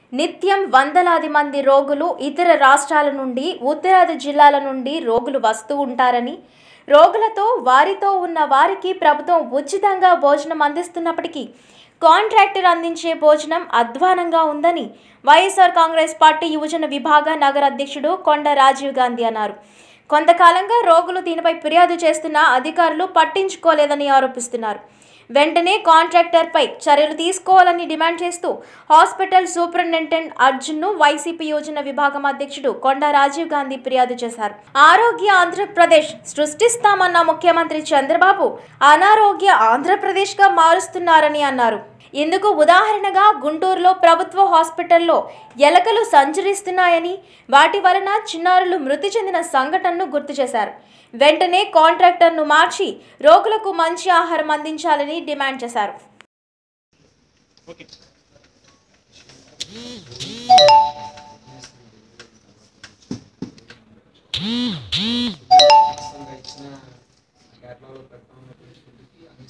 నిత్యం వందలాది మంది రోగులు ఇతర రాష్ట్రాల నుండి ఉత్తరాది జిల్లాల నుండి రోగులు వస్తూ ఉంటారని రోగులతో వారితో ఉన్న వారికి ప్రభుత్వం ఉచితంగా భోజనం అందిస్తున్నప్పటికీ కాంట్రాక్టర్ అందించే భోజనం అధ్వానంగా ఉందని వైఎస్ఆర్ కాంగ్రెస్ పార్టీ యువజన విభాగ నగర అధ్యక్షుడు కొండ రాజీవ్ గాంధీ అన్నారు కొంతకాలంగా రోగులు దీనిపై ఫిర్యాదు చేస్తున్న అధికారులు పట్టించుకోలేదని ఆరోపిస్తున్నారు వెంటనే కాంట్రాక్టర్పై చర్యలు తీసుకోవాలని డిమాండ్ చేస్తూ హాస్పిటల్ సూపరింటెండెంట్ అర్జున్ను వైసీపీ యోజన విభాగం అధ్యక్షుడు కొండా రాజీవ్ గాంధీ ఫిర్యాదు చేశారు ఆరోగ్య ఆంధ్రప్రదేశ్ సృష్టిస్తామన్న ముఖ్యమంత్రి చంద్రబాబు అనారోగ్య ఆంధ్రప్రదేశ్గా మారుస్తున్నారని అన్నారు ఇందుకు ఉదాహరణగా గుంటూరులో ప్రభుత్వ హాస్పిటల్లో ఎలకలు సంచరిస్తున్నాయని వాటి వలన చిన్నారులు మృతి చెందిన సంఘటనను గుర్తు చేశారు వెంటనే కాంట్రాక్టర్ను మార్చి రోగులకు మంచి ఆహారం అందించాలని డిమాండ్ చేశారు ఖచ్చితంగా ఇచ్చిన కేటలాగ్లో పెట్టడం ఫుడ్కి అన్ని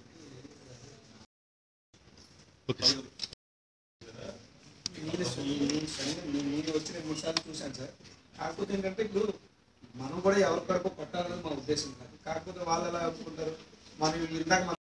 నేను నేను స్వయంగా నేను నేను వచ్చి రెండు మూడు సార్లు చూశాను సార్ కాకపోతే ఏంటంటే ఇప్పుడు మనం కూడా ఎవరి కడుపు కొట్టాలనేది మన ఉద్దేశం కాదు కాకపోతే వాళ్ళు ఎలా ఒప్పుకుంటారు మనం ఇందాక మనం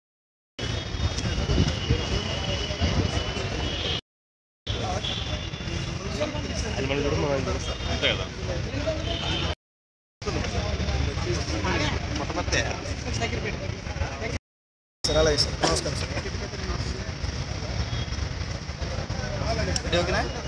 సార్ అలాగే సార్ నమస్కారం సార్ ఓకేనా